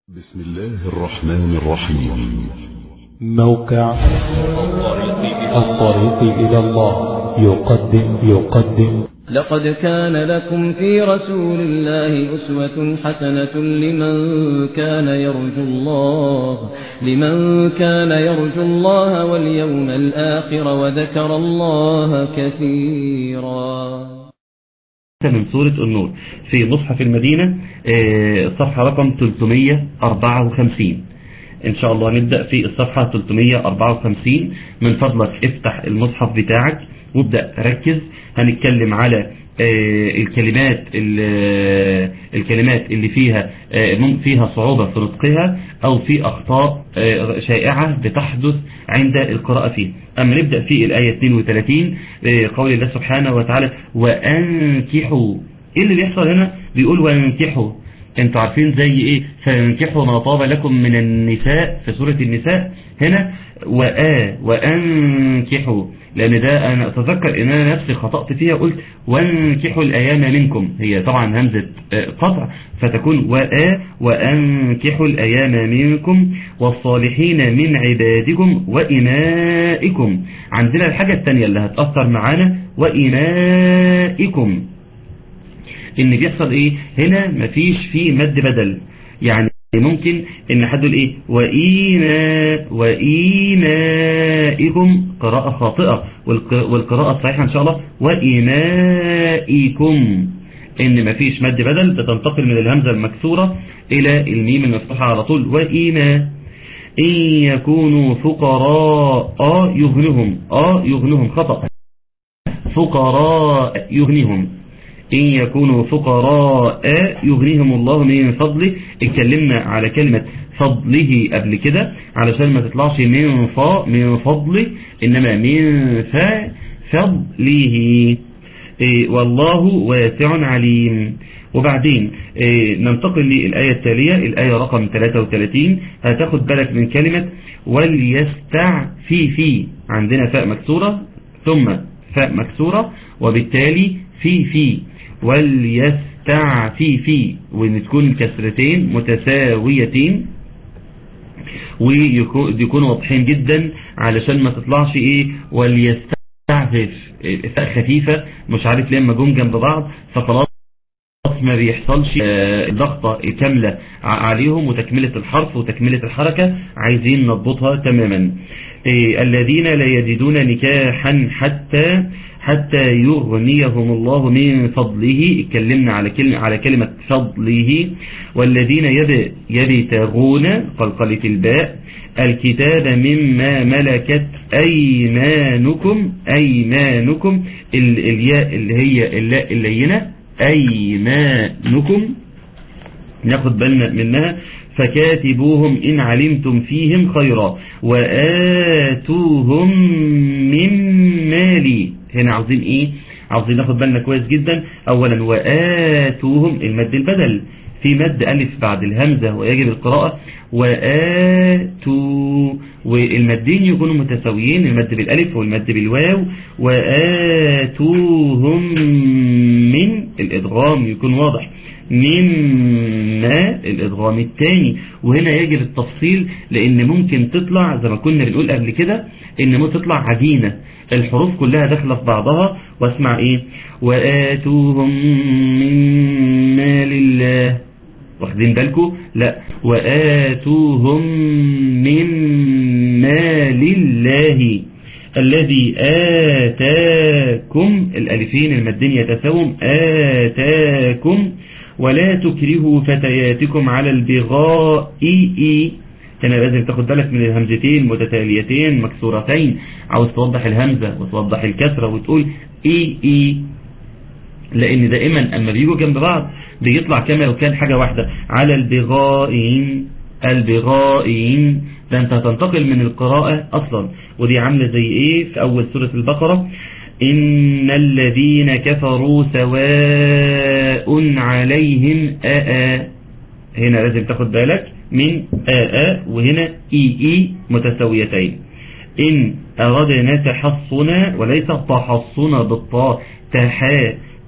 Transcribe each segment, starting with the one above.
بسم الله الرحمن الرحيم موقع الطريق إلى الله يقدم يقدم لقد كان لكم في رسول الله أسوة حسنة لمن كان يرجو الله لمن كان يرجو الله واليوم الآخر وذكر الله كثيرا من سورة النور في مصحف المدينة آه، صفحة رقم 354 إن شاء الله نبدأ في الصفحة 354 من فضلك افتح المصحف بتاعك وابدأ ركز هنتكلم على آه، الكلمات ال- الكلمات اللي فيها آه، مم- فيها صعوبة في نطقها أو في أخطاء آه، شائعة بتحدث عند القراءة فيه أما نبدأ في الآية 32 آه، قول الله سبحانه وتعالى وأنكحوا إيه اللي بيحصل هنا بيقول وأنكحوا انتوا عارفين زي ايه فانكحوا ما طاب لكم من النساء في سورة النساء هنا وآ وأنكحوا لأن ده أنا أتذكر إن أنا نفسي خطأت فيها قلت وانكحوا الأيام منكم هي طبعا همزة آه، قطع فتكون وآ وأنكحوا الأيام منكم والصالحين من عبادكم وإمائكم عندنا الحاجة الثانية اللي هتأثر معانا وإمائكم ان بيحصل ايه هنا مفيش فيه مد بدل يعني ممكن ان حد يقول ايه وإيما وإيمائكم قراءة خاطئة والق- والقراءة الصحيحة ان شاء الله وإيمائكم ان مفيش مد بدل بتنتقل من الهمزة المكسورة الى الميم المفتوحة على طول وإيما إن يكونوا فقراء يغنهم آه يغنهم خطأ فقراء يغنيهم إن يكونوا فقراء يغنيهم الله من فضله اتكلمنا على كلمة فضله قبل كده علشان ما تطلعش من فا من فضله إنما من فا فضله إيه، والله واسع عليم وبعدين إيه، ننتقل للآية التالية الآية رقم 33 هتاخد بالك من كلمة وليستع في في عندنا فاء مكسورة ثم فاء مكسورة وبالتالي في في وليستعفي في وان تكون الكسرتين متساويتين ويكونوا واضحين جدا علشان ما تطلعش ايه وليستعفف فاء خفيفة مش عارف ليه لما جم جنب بعض فخلاص ما بيحصلش آه، الضغطة الكاملة ع- عليهم وتكملة الحرف وتكملة الحركة عايزين نضبطها تماما إيه، الذين لا يجدون نكاحا حتى حتى يغنيهم الله من فضله اتكلمنا على كلمة على كلمة فضله والذين يب- يبتغون قلقلة الباء الكتاب مما ملكت أيمانكم أيمانكم ال- الياء اللي هي اللاء اللينة أيمانكم ناخد بالنا منها فكاتبوهم إن علمتم فيهم خيرا وآتوهم من مالي هنا عاوزين إيه عاوزين ناخد بالنا كويس جدا أولا وآتوهم المد البدل في مد ألف بعد الهمزة ويجب القراءة وآتوا والمدين يكونوا متساويين المد بالألف والمد بالواو وآتوهم من الإدغام يكون واضح مما الإدغام الثاني وهنا يجب التفصيل لأن ممكن تطلع زي ما كنا بنقول قبل كده إن ممكن تطلع عجينة الحروف كلها داخلة في بعضها واسمع إيه وآتوهم من مال الله واخدين بالكم لا وآتوهم من مال الله الذي آتاكم الألفين المدين يتساوم آتاكم ولا تكرهوا فتياتكم على البغاء إي هنا لازم تاخد بالك من الهمزتين متتاليتين مكسورتين عاوز توضح الهمزة وتوضح الكسرة وتقول إي إي لان دائما اما بيجوا جنب بعض بيطلع كما لو كان حاجة واحدة على البغائين البغائين ده انت هتنتقل من القراءة اصلا ودي عاملة زي ايه في اول سورة البقرة ان الذين كفروا سواء عليهم آآ هنا لازم تاخد بالك من آآ وهنا اي اي متساويتين إن أردنا تحصنا وليس تحصنا بالطاء تحا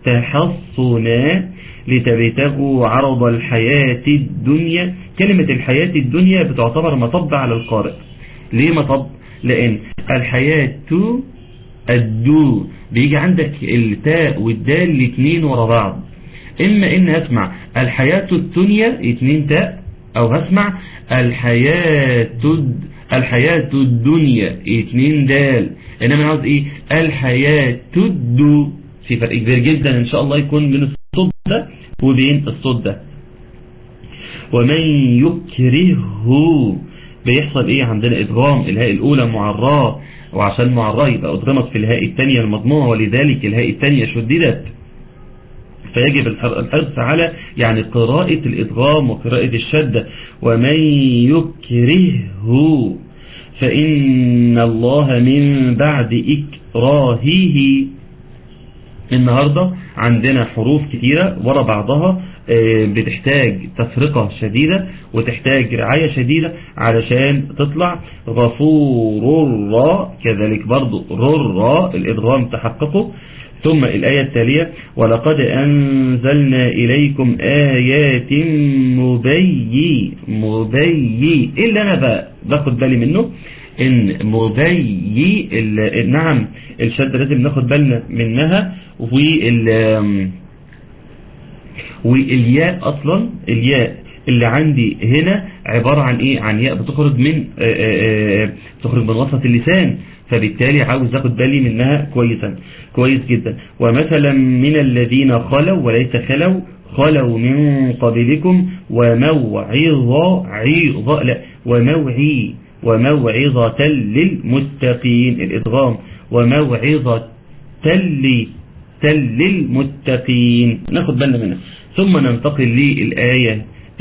تحصنا لتبتغوا عرض الحياة الدنيا كلمة الحياة الدنيا بتعتبر مطب على القارئ ليه مطب لأن الحياة الدو بيجي عندك التاء والدال الاثنين ورا بعض إما إن هسمع الحياة الدنيا اتنين تاء أو هسمع الحياة الحياة الدنيا اتنين دال إنما عاوز إيه الحياة الدو في فرق كبير جدا إن شاء الله يكون بين الصوت ده وبين الصوت ده ومن يكرهه بيحصل ايه عندنا ادغام الهاء الاولى مع الراء وعشان مع الراء يبقى ادغمت في الهاء الثانيه المضمومه ولذلك الهاء الثانيه شددت فيجب الحرص على يعني قراءة الإدغام وقراءة الشدة ومن يكرهه فإن الله من بعد إكراهه النهاردة عندنا حروف كتيرة ورا بعضها بتحتاج تفرقة شديدة وتحتاج رعاية شديدة علشان تطلع غفور الراء كذلك برضو رر الإدغام تحققه ثم الآية التالية ولقد أنزلنا إليكم آيات مبي مبي إلا أنا بقى باخد بالي منه إن مبي نعم الشدة لازم ناخد بالنا منها وال والياء أصلا الياء اللي عندي هنا عبارة عن إيه عن ياء بتخرج من بتخرج من وسط اللسان فبالتالي عاوز اخد بالي منها كويسا كويس جدا ومثلا من الذين خلوا وليس خلوا خلوا من قبلكم وموعظة عظة لا وموعي وموعظة للمتقين الإدغام وموعظة تل تل للمتقين ناخد بالنا منها ثم ننتقل للآية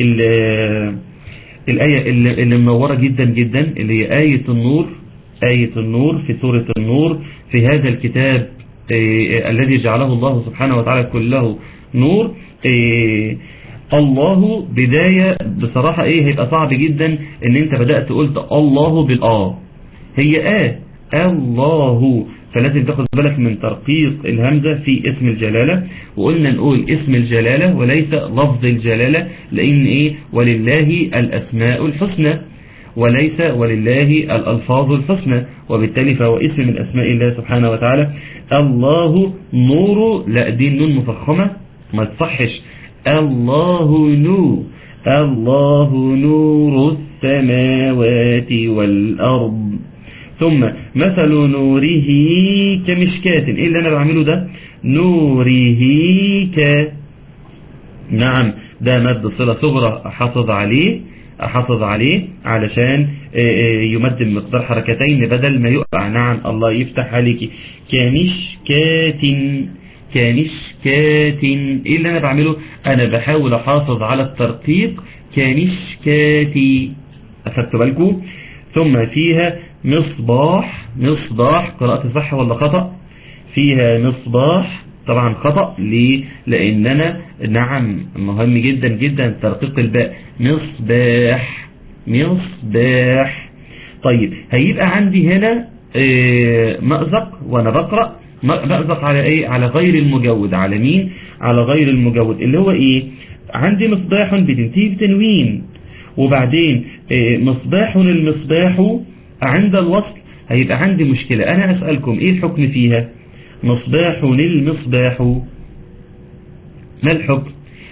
الآية اللي منورة جدا جدا اللي هي آية النور آية النور في سورة النور في هذا الكتاب إيه الذي جعله الله سبحانه وتعالى كله نور إيه الله بداية بصراحة ايه هيبقى صعب جدا ان انت بدأت قلت الله بالآه هي آه الله فلازم تاخد بالك من ترقيق الهمزة في اسم الجلالة وقلنا نقول اسم الجلالة وليس لفظ الجلالة لان ايه ولله الاسماء الحسنى وليس ولله الألفاظ الحسنى وبالتالي فهو اسم من أسماء الله سبحانه وتعالى الله نور لا دي النون مفخمة ما تصحش الله نور الله نور السماوات والأرض ثم مثل نوره كمشكات ايه اللي انا بعمله ده نوره ك نعم ده مد صلة صغرى احافظ عليه احافظ عليه علشان يمد بمقدار حركتين بدل ما يقع نعم الله يفتح عليك كمشكات كمشكات ايه اللي انا بعمله انا بحاول احافظ على الترقيق كمشكاتي اخدت بالكم ثم فيها مصباح مصباح قراءة صح ولا خطأ فيها مصباح طبعا خطأ ليه لاننا نعم مهم جدا جدا ترقيق الباء مصباح مصباح طيب هيبقى عندي هنا مأزق وانا بقرأ مأزق على ايه على غير المجود على مين على غير المجود اللي هو ايه عندي مصباح بتنتهي بتنوين وبعدين مصباح المصباح عند الوصل هيبقى عندي مشكلة انا اسألكم ايه الحكم فيها مصباح المصباح ما الحكم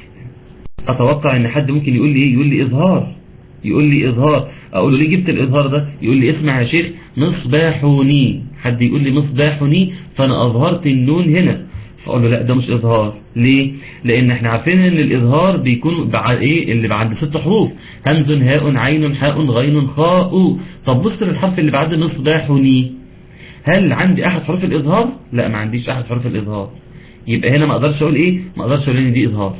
اتوقع ان حد ممكن يقول لي ايه يقول لي اظهار يقول لي اظهار اقول له ليه جبت الاظهار ده يقول لي اسمع يا شيخ مصباحني حد يقول لي مصباحني فانا اظهرت النون هنا فاقول له لا ده مش اظهار ليه لان احنا عارفين ان الاظهار بيكون بعد ايه اللي بعد ست حروف همز هاء عين حاء غين خاء طب بص للحرف اللي بعد مصباحني هل عندي احد حروف الاظهار لا ما عنديش احد حروف الاظهار يبقى هنا ما اقدرش اقول ايه ما اقدرش اقول ان دي اظهار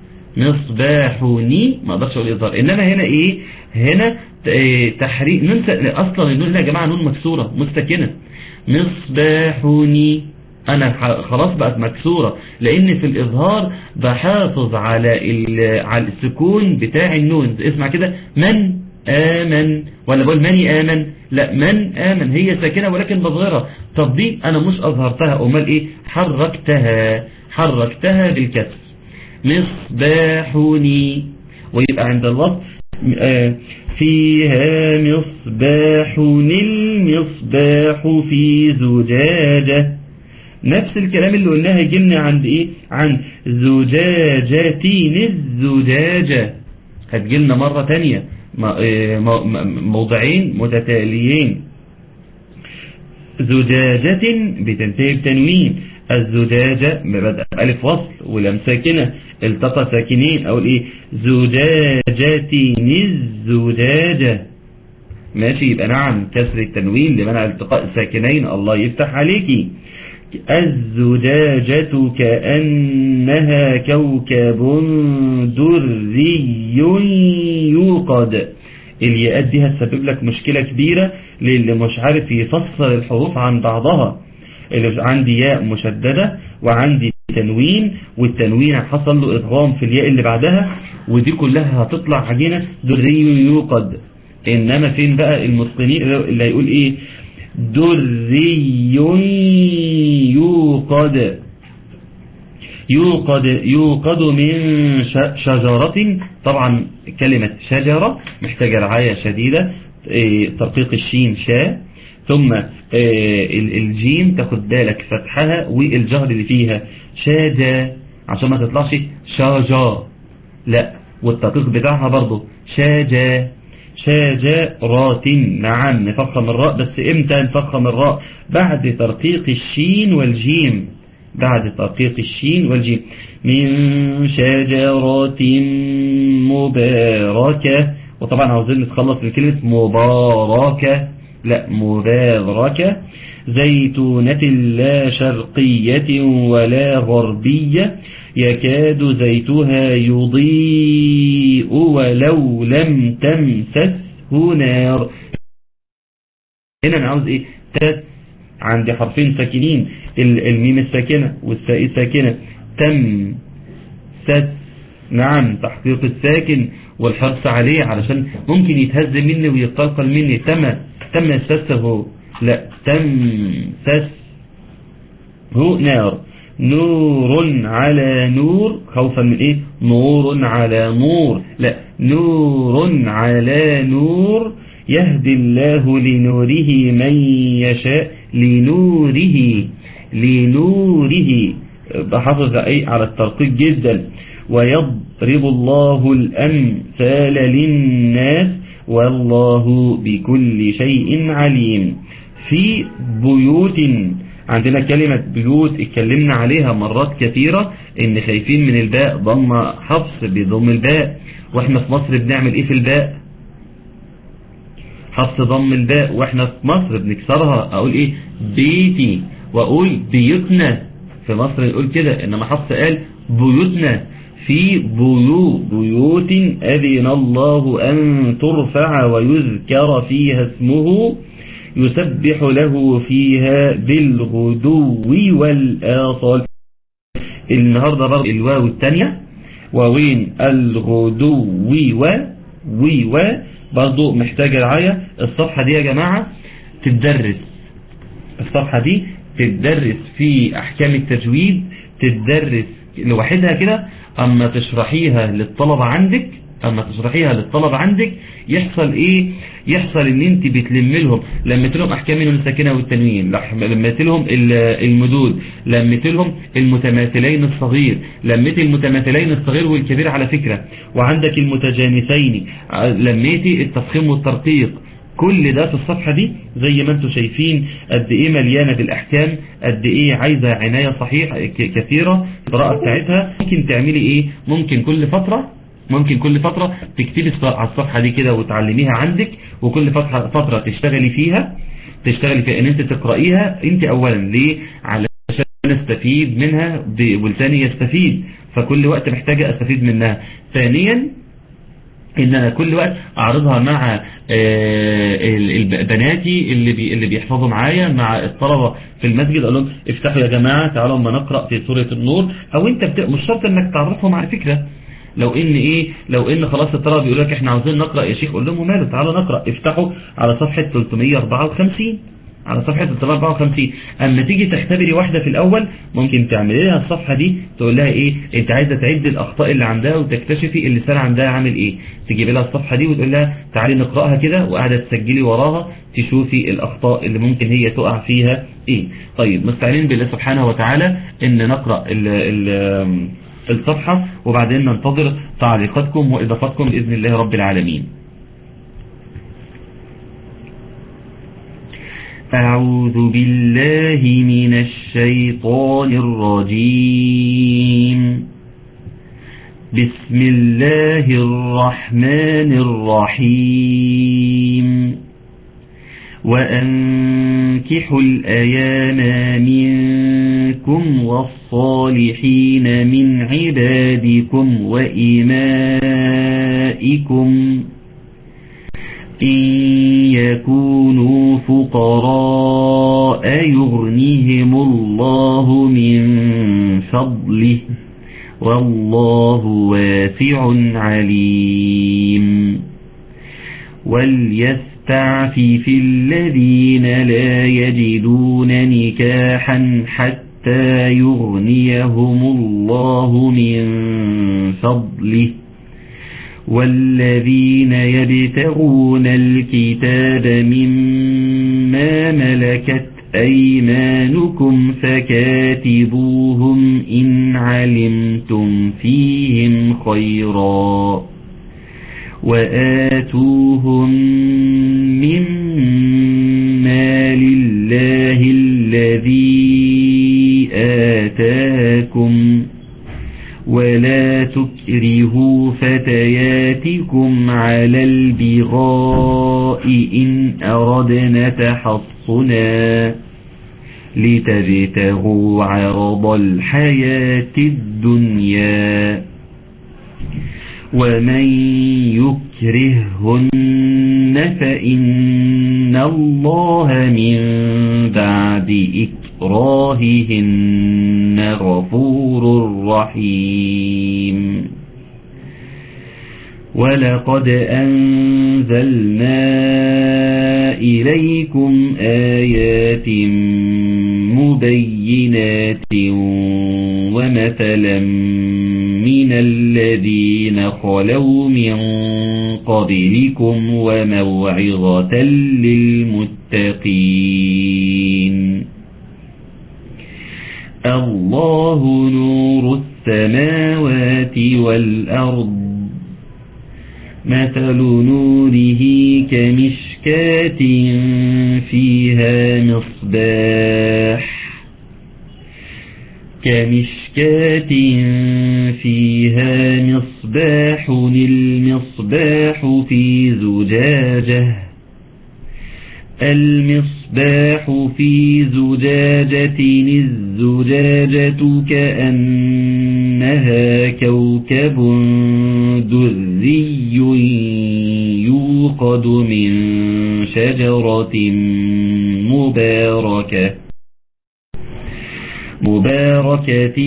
مصباحني ما اقدرش اقول اظهار انما هنا ايه هنا تحريك ننسى اصلا النون هنا يا جماعه نون مكسوره مستكنه مصباحني انا خلاص بقت مكسورة لان في الاظهار بحافظ على على السكون بتاع النون اسمع كده من امن ولا بقول مني امن لا من امن هي ساكنة ولكن بظهرها طب دي انا مش اظهرتها امال ايه حركتها حركتها بالكسر مصباحني ويبقى عند الوصف آه، فيها مصباح المصباح في زجاجة نفس الكلام اللي قلناه يجي لنا عند ايه عن زجاجتين الزجاجة هتجي لنا مرة تانية م- آه، م- م- موضعين متتاليين زجاجة بتنتهي بتنوين الزجاجة ببدأ ألف وصل ولم ساكنة التقى ساكنين أو ايه زجاجتين الزجاجة ماشي يبقى نعم كسر التنوين لمنع التقاء الساكنين الله يفتح عليكي الزجاجة كأنها كوكب دري يوقد الياءات دي هتسبب لك مشكلة كبيرة للي مش عارف يفصل الحروف عن بعضها اللي عندي ياء مشددة وعندي تنوين والتنوين حصل له إضغام في الياء اللي بعدها ودي كلها هتطلع عجينة دري يوقد إنما فين بقى المتقنين اللي هيقول إيه دري يوقد يوقد يوقد من ش- شجرة طبعا كلمة شجرة محتاجة رعاية شديدة إيه، ترقيق الشين شاء ثم إيه، ال- الجيم تاخد بالك فتحها والجهر اللي فيها شاجة عشان ما تطلعش شاجا لا والتدقيق بتاعها برضو شاجة شاجرات نعم نفخم الراء بس امتى نفخم الراء بعد ترقيق الشين والجيم بعد ترقيق الشين والجيم من شجرات مباركة وطبعا عاوزين نتخلص من كلمة مباركة لا مباركة زيتونة لا شرقية ولا غربية يكاد زيتها يضيء ولو لم تمسسه نار هنا انا عاوز ايه تس عندي حرفين ساكنين ال- الميم الساكنة والساء الساكنة تم ست نعم تحقيق الساكن والحرص عليه علشان ممكن يتهز مني ويتقلقل مني تم تم سسه لا تم سس هو نار نور على نور خوفا من ايه نور على نور لا نور على نور يهدي الله لنوره من يشاء لنوره لنوره بحافظ ايه على الترقيق جدا ويضرب الله الأمثال للناس والله بكل شيء عليم في بيوت عندنا كلمة بيوت اتكلمنا عليها مرات كثيرة ان خايفين من الباء ضم حفص بضم الباء واحنا في مصر بنعمل ايه في الباء حفص ضم الباء واحنا في مصر بنكسرها اقول ايه بيتي واقول بيوتنا في مصر نقول كده انما حفص قال بيوتنا في بيو بيوت أذن الله أن ترفع ويذكر فيها اسمه يسبح له فيها بالغدو والآصال النهاردة برضه الواو الثانية واوين الغدو و و و برضه محتاجة رعاية الصفحة دي يا جماعة تدرس الصفحة دي تدرس في أحكام التجويد تدرس لوحدها كده أما تشرحيها للطلبة عندك أما تشرحيها للطلبة عندك يحصل إيه يحصل إن أنت بتلم لهم لمت لهم أحكام النون الساكنة والتنوين لمت لهم المدود لمت لهم المتماثلين الصغير لمت المتماثلين الصغير والكبير على فكرة وعندك المتجانسين لميتي التفخيم والترقيق كل ده في الصفحة دي زي ما انتم شايفين قد ايه مليانة بالاحكام قد ايه عايزة عناية صحيح كثيرة القراءة بتاعتها ممكن تعملي ايه ممكن كل فترة ممكن كل فترة تكتبي على الصفحة دي كده وتعلميها عندك وكل فترة, فترة تشتغلي فيها تشتغلي في ان انت تقرأيها انت اولا ليه علشان استفيد منها والثاني يستفيد فكل وقت محتاجة استفيد منها ثانيا ان انا كل وقت اعرضها مع بناتي اللي بي اللي بيحفظوا معايا مع الطلبة في المسجد اقول لهم افتحوا يا جماعة تعالوا اما نقرأ في سورة النور او انت بت... مش شرط انك تعرفهم على فكرة لو ان ايه لو ان خلاص الطلبة بيقول لك احنا عاوزين نقرأ يا شيخ قول لهم ماله تعالوا نقرأ افتحوا على صفحة 354 على صفحة 354 اما تيجي تختبري واحدة في الاول ممكن تعملي لها الصفحة دي تقول لها ايه انت عايزة تعد الاخطاء اللي عندها وتكتشفي اللسان عندها عامل ايه تجيب لها الصفحة دي وتقول لها تعالي نقرأها كده وقاعدة تسجلي وراها تشوفي الاخطاء اللي ممكن هي تقع فيها ايه طيب مستعينين بالله سبحانه وتعالى ان نقرأ ال ال الصفحة وبعدين ننتظر تعليقاتكم واضافاتكم باذن الله رب العالمين أعوذ بالله من الشيطان الرجيم بسم الله الرحمن الرحيم وأنكحوا الأيام منكم والصالحين من عبادكم وإمائكم إن يكونوا فقراء يغنيهم الله من فضله والله واسع عليم وليستعفف الذين لا يجدون نكاحا حتى يغنيهم الله من فضله والذين يبتغون الكتاب مما ملكت أيمانكم فكاتبوهم إن علمتم فيهم خيرا وآتوهم مما لله الذي آتاكم ولا تكرهوا فتياتكم على البغاء إن أردنا تحصنا لتبتغوا عرض الحياة الدنيا ومن يكرههن فإن الله من بعد إكراههن غفور رحيم ولقد أنزلنا إليكم آيات مبينات ومثلا من الذين خلوا من قبلكم وموعظة للمتقين الله نور السماوات والأرض مثل نوره كمشكاة فيها مصباح كمشكاة فيها مصباح المصباح في زجاجة المصباح في زجاجة الزجاجة كأنها كوكب دري يوقد من شجرة مباركة مباركة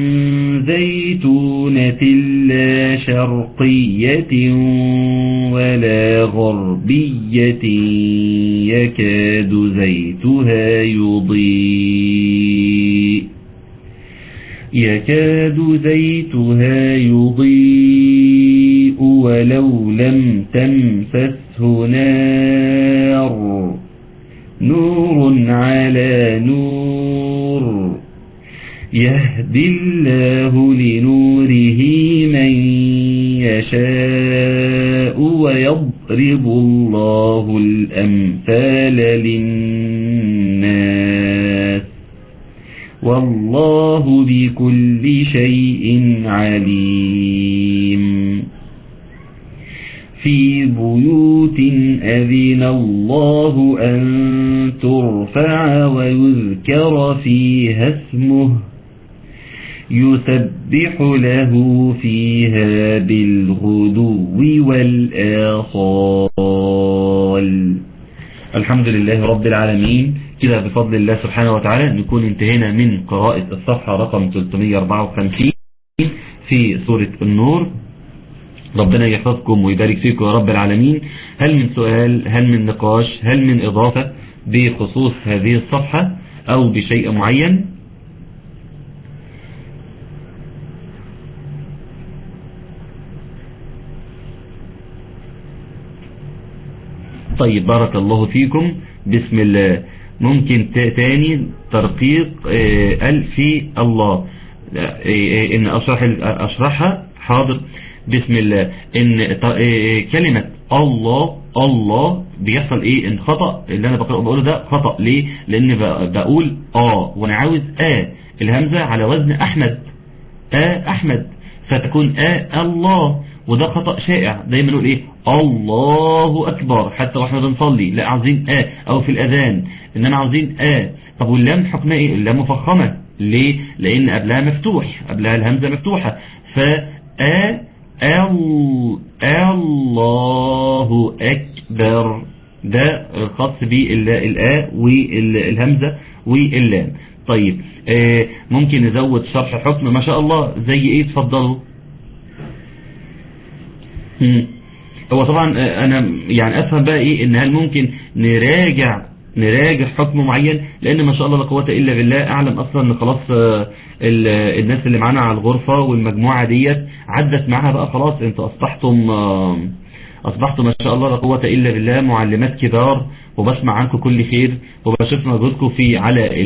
زيتونة لا شرقية ولا غربية يكاد زيتها يضيء يكاد زيتها يضيء ولو لم تمسسه نار نور على نور يهدي الله لنوره من يشاء ويضرب الله الأمثال للناس والله بكل شيء عليم في بيوت أذن الله أن ترفع ويذكر فيها اسمه يسبح له فيها بالغدو والآصال الحمد لله رب العالمين كده بفضل الله سبحانه وتعالى نكون انتهينا من قراءة الصفحة رقم 354 في سورة النور ربنا يحفظكم ويبارك فيكم يا رب العالمين هل من سؤال هل من نقاش هل من إضافة بخصوص هذه الصفحة او بشيء معين طيب بارك الله فيكم بسم الله ممكن تاني ترقيق ال في الله ان اشرح اشرحها حاضر بسم الله ان كلمة الله الله بيحصل ايه ان خطأ اللي انا بقوله ده خطأ ليه لان بقول اه وانا عاوز اه الهمزة على وزن احمد اه احمد فتكون اه الله وده خطأ شائع دايما نقول ايه الله اكبر حتى واحنا بنصلي لا عاوزين اه او في الاذان اننا عاوزين اه طب واللام حكمها ايه اللام مفخمة ليه لان قبلها مفتوح قبلها الهمزة مفتوحة ف اه الله أكبر ده الخاص بالآ والهمزة واللام طيب آه ممكن نزود شرح حكم ما شاء الله زي ايه تفضلوا هو طبعا انا يعني افهم بقى ايه ان هل ممكن نراجع نراجع حكم معين لان ما شاء الله لا قوه الا بالله اعلم اصلا ان خلاص الناس اللي معانا على الغرفة والمجموعة ديت عدت معاها بقى خلاص انتوا اصبحتم اصبحتم ما شاء الله لا قوة الا بالله معلمات كبار وبسمع عنكم كل خير وبشوف مجهودكم في على ال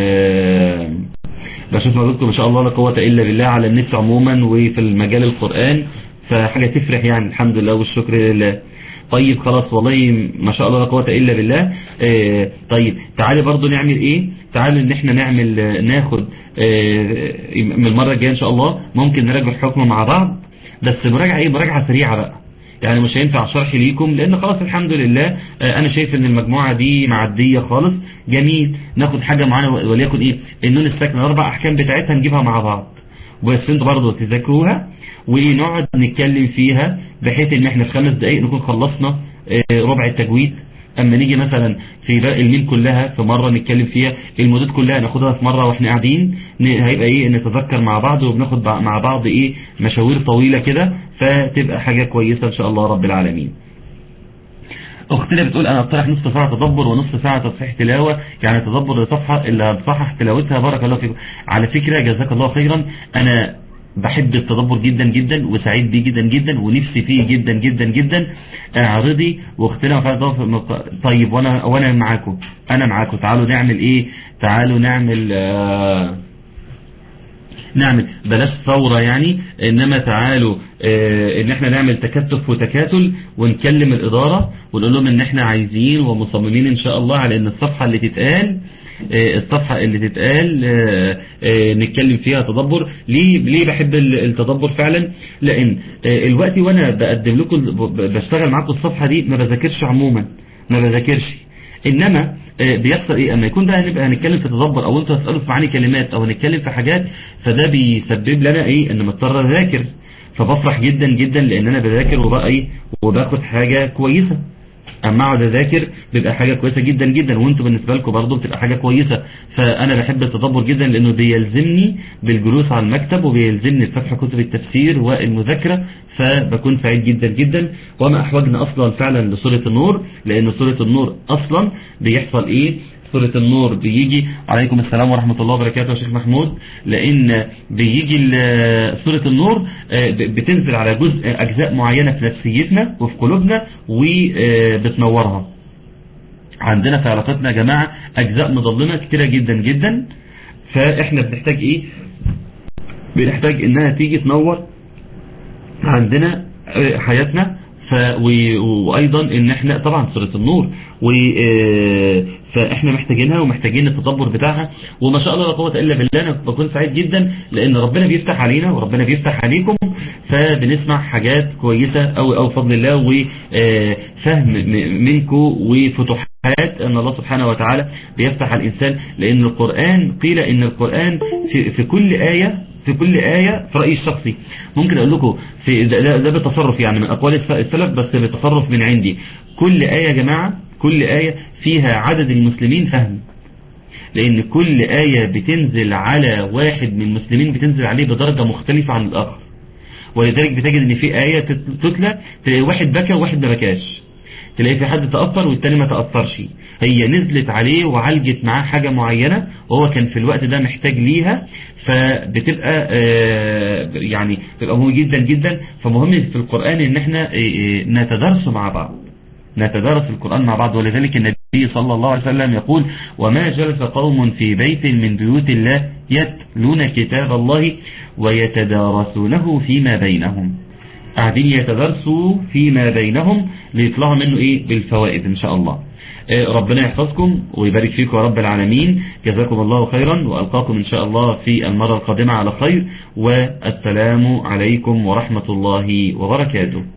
بشوف مجهودكم ما شاء الله لا قوة الا بالله على النت عموما وفي المجال القرآن فحاجة تفرح يعني الحمد لله والشكر لله طيب خلاص والله ما شاء الله لا قوة الا بالله اه طيب تعالي برضو نعمل ايه تعالوا ان احنا نعمل ناخد اه من المرة الجاية ان شاء الله ممكن نراجع الحكم مع بعض بس مراجعة ايه مراجعة سريعة بقى يعني مش هينفع شرح ليكم لان خلاص الحمد لله اه انا شايف ان المجموعة دي معدية خالص جميل ناخد حاجة معانا وليكن ايه النون الساكنة الاربع احكام بتاعتها نجيبها مع بعض بس انتوا برضه تذاكروها ونقعد نتكلم فيها بحيث ان احنا في خمس دقايق نكون خلصنا ربع التجويد اما نيجي مثلا في باقي الميم كلها في مرة نتكلم فيها المدود كلها ناخدها في مرة واحنا قاعدين هيبقى ايه نتذكر مع بعض وبناخد مع بعض ايه مشاوير طويلة كده فتبقى حاجة كويسة ان شاء الله رب العالمين اختنا بتقول انا اقترح نصف ساعة تدبر ونصف ساعة تصحيح تلاوة يعني تدبر الصفحة اللي هتصحح تلاوتها بارك الله فيكم على فكرة جزاك الله خيرا انا بحب التدبر جدا جدا وسعيد بيه جدا جدا ونفسي فيه جدا جدا جدا اعرضي واختنا طيب وانا وانا معاكم انا معاكم تعالوا نعمل ايه تعالوا نعمل آه نعمل بلاش ثورة يعني انما تعالوا اه ان احنا نعمل تكتف وتكاتل ونكلم الادارة ونقول لهم ان احنا عايزين ومصممين ان شاء الله على ان الصفحة اللي تتقال اه الصفحة اللي تتقال اه نتكلم فيها تدبر ليه ليه بحب التدبر فعلا لان الوقت وانا بقدم لكم بشتغل معاكم الصفحة دي ما بذاكرش عموما ما بذاكرش انما بيحصل ايه اما يكون بقى هنبقى هنتكلم في تدبر او انتوا هتسالوا في معاني كلمات او هنتكلم في حاجات فده بيسبب لنا ايه ان مضطر اذاكر فبفرح جدا جدا لان انا بذاكر وبقى ايه وباخد حاجة كويسة اما اقعد اذاكر بيبقى حاجة كويسة جدا جدا وانتوا بالنسبة لكم برضه بتبقى حاجة كويسة فانا بحب التدبر جدا لانه بيلزمني بالجلوس على المكتب وبيلزمني فتح كتب التفسير والمذاكرة فبكون سعيد جدا جدا وما احوجنا اصلا فعلا لسورة النور لان سورة النور اصلا بيحصل ايه سورة النور بيجي عليكم السلام ورحمة الله وبركاته يا شيخ محمود لان بيجي سورة النور بتنزل على جزء اجزاء معينة في نفسيتنا وفي قلوبنا وبتنورها عندنا في علاقتنا يا جماعة اجزاء مظلمة كتيرة جدا جدا فاحنا بنحتاج ايه بنحتاج انها تيجي تنور عندنا حياتنا ف وايضا ان احنا طبعا سورة النور و فاحنا محتاجينها ومحتاجين التدبر بتاعها وما شاء الله لا قوه الا بالله انا بكون سعيد جدا لان ربنا بيفتح علينا وربنا بيفتح عليكم فبنسمع حاجات كويسة او او فضل الله وفهم منكم وفتوحات ان الله سبحانه وتعالى بيفتح على الانسان لان القرآن قيل ان القرآن في, في كل آية في كل آية في رأيي الشخصي ممكن اقول لكم في ده, ده بتصرف يعني من اقوال السلف بس بتصرف من عندي كل آية يا جماعة كل آية فيها عدد المسلمين فهم لأن كل آية بتنزل على واحد من المسلمين بتنزل عليه بدرجة مختلفة عن الآخر ولذلك بتجد ان في آية تتلى تلاقي واحد بكى وواحد ما بكاش تلاقي في حد تأثر والتاني ما تأثرش هي نزلت عليه وعالجت معاه حاجة معينة وهو كان في الوقت ده محتاج ليها فبتبقى آه، يعني بتبقى مهم جدا جدا فمهم في القرآن ان احنا آه، آه، نتدرس مع بعض نتدارس القرآن مع بعض ولذلك النبي صلى الله عليه وسلم يقول وما جلس قوم في بيت من بيوت الله يتلون كتاب الله ويتدارسونه فيما بينهم قاعدين يتدارسوا فيما بينهم ليطلعوا منه ايه بالفوائد ان شاء الله آه، ربنا يحفظكم ويبارك فيكم يا رب العالمين جزاكم الله خيرا وألقاكم إن شاء الله في المرة القادمة على خير والسلام عليكم ورحمة الله وبركاته